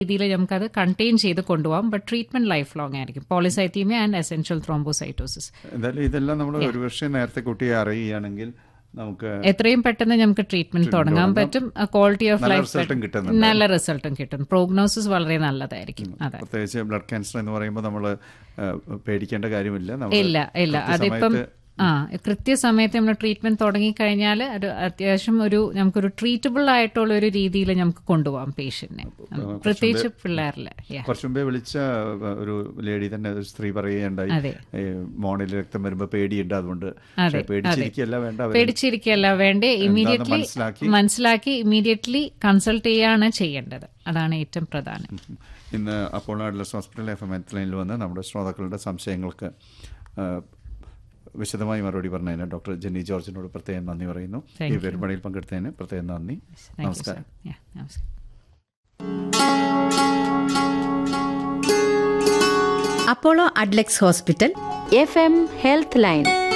രീതിയിൽ നമുക്കത് കണ്ടെയ്ൻ ചെയ്ത് കൊണ്ടുപോകാം ബട്ട് ട്രീറ്റ്മെന്റ് ലൈഫ് ലോങ് ആയിരിക്കും പോളിസൈത്തീമിയ ആൻഡ് എസെൻഷ്യൽ ത്രോംബോസൈറ്റോസിസ് എന്തായാലും ഇതെല്ലാം നമ്മൾ ഒരുപക്ഷെ നേരത്തെ കുട്ടിയെ അറിയുകയാണെങ്കിൽ നമുക്ക് എത്രയും പെട്ടെന്ന് നമുക്ക് ട്രീറ്റ്മെന്റ് തുടങ്ങാൻ പറ്റും ക്വാളിറ്റി ഓഫ് നല്ല ലൈഫ് റിസൾട്ടും കിട്ടുന്നുണ്ട് നല്ല റിസൾട്ടും കിട്ടും പ്രോഗ്നോസിസ് വളരെ നല്ലതായിരിക്കും അതെ പ്രത്യേകിച്ച് ബ്ലഡ് ക്യാൻസർ എന്ന് പറയുമ്പോൾ നമ്മൾ പേടിക്കേണ്ട കാര്യമില്ല നമ്മൾ ഇല്ല ഇല്ല അതിപ്പം ആ കൃത്യസമയത്ത് നമ്മൾ ട്രീറ്റ്മെന്റ് തുടങ്ങിക്കഴിഞ്ഞാൽ ഒരു അത്യാവശ്യം ഒരു നമുക്കൊരു ട്രീറ്റബിൾ ആയിട്ടുള്ള ഒരു രീതിയിൽ നമുക്ക് കൊണ്ടുപോകാം പേഷ്യന്റിനെ പ്രത്യേകിച്ച് പിള്ളേരിൽ കുറച്ചു മുമ്പേ വിളിച്ച uh, ഒരു ലേഡി തന്നെ ഒരു സ്ത്രീ പറയുകയുണ്ടായി അതെ. ഈ മോണിൽ രക്തം വരുമ്പോൾ പേടിയുണ്ട് അതുകൊണ്ട് അതെ, പക്ഷേ പേടിച്ചിരിക്കുകയല്ല വേണ്ട അവര് പേടിച്ചിരിക്കല്ല വേണ്ടേ ഇമീഡിയറ്റ്ലി മനസ്സിലാക്കി മനസ്സിലാക്കി ഇമീഡിയറ്റ്ലി കൺസൾട്ട് ചെയ്യാണ് ചെയ്യേണ്ടത് അതാണ് ഏറ്റവും പ്രധാനം ഇന്ന് Apollo Adlux hospital F M ലൈനിൽ വന്ന് നമ്മുടെ ശ്രോതാക്കളുടെ സംശയങ്ങൾക്ക് ആ, വിശദമായി മറുപടി പറഞ്ഞതിന് ഡോക്ടർ ജെന്നി ജോർജിനോട് പ്രത്യേകം നന്ദി പറയുന്നു Thank ഈ you. പരിപാടിയിൽ പങ്കെടുത്തതിന് പ്രത്യേകം നന്ദി താങ്ക് യു സർ നമസ്കാരം നമസ്കാരം Apollo Adlux hospital F M health line